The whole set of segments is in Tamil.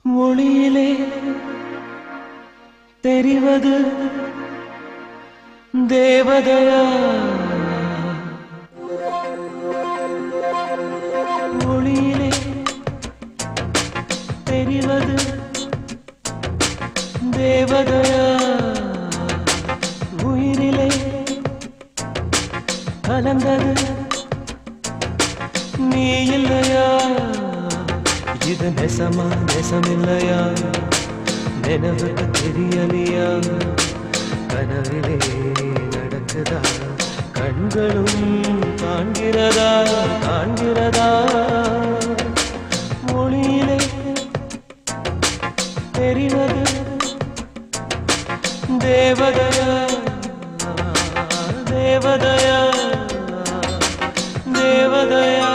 மொழியிலே தெரிவது தேவதையா மொழியிலே தெரிவது தேவதையா உயிரிலே கலந்தது நீ இல்லையா இது நெசமா நெசமில்லையா நினைவுக்கு தெரியலையா கனவிலே நடக்குதா கண்களும் காண்கிறதா காண்கிறதா மொழியிலே தெரிவது தேவதையா தேவதையா தேவதையா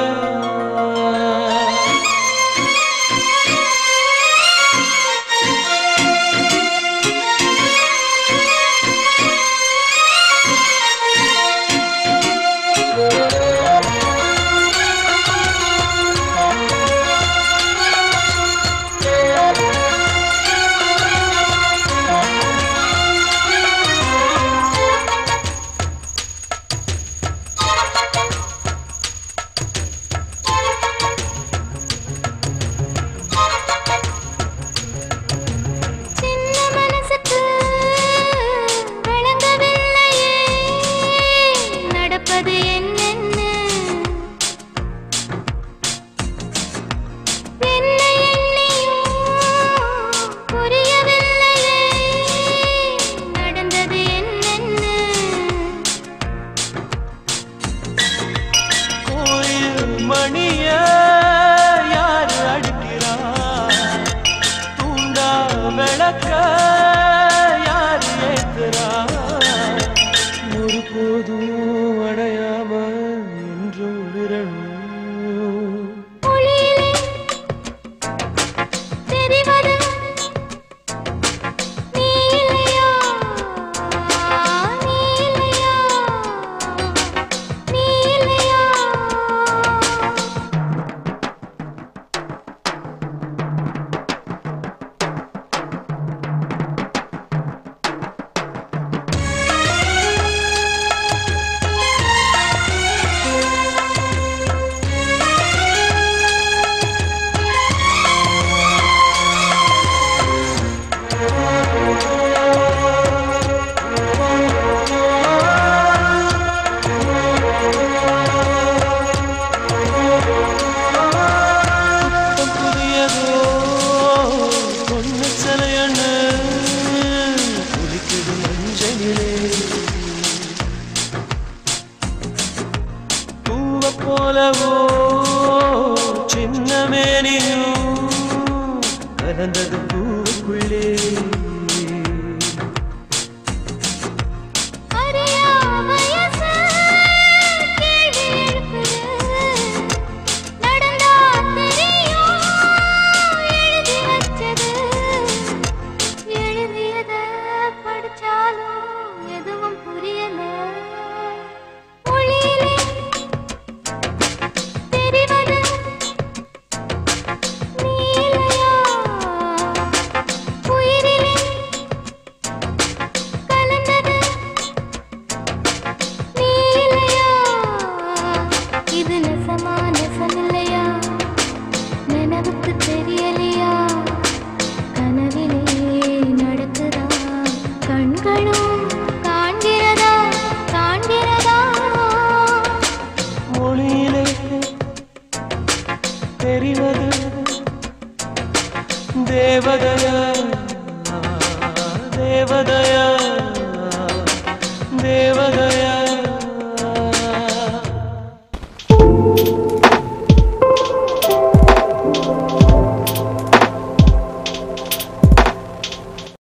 சின்ன மனசுக்கு விளங்கவில்லையே நடப்பது என்னென்ன என்னை எண்ணியும் புரியவில்லையே நடந்தது என்னென்ன கோயில் மணிய யார் அடிக்கிறா தூண்டா விளக்க யார் ஏத்துறா ஒரு போதும் அடையாம என்றும் விரணும் ஒளியிலே தெரிவது நீ இல்லையா நீ இல்லையா நீ இல்லையா புத்தம் புதியதோ பொண்ணு சிலையண்ணு குளிக்குது மஞ்சளிலே பூவ போலவோ சின்ன மேனியும் கலந்தது பூவுக்குள்ளே அறியா வயசு கேள்வி எழுப்புது நடந்தா தெரியும் எழுதி வச்சது எழுதியத படிச்சாலும் எதுவும் புரியல மொழியிலே தெரிவது நீ இல்லையா உயிரிலே கலந்தது நீ இல்லையா இது நெசமா நெசமில்லையா நினைவுக்கு தெரியலையா கனவிலே நடக்குதா கண்களும் காண்கிறதா காண்கிறதா மொழியிலே தெரிவது தேவதையா தேவதையா தேவதையா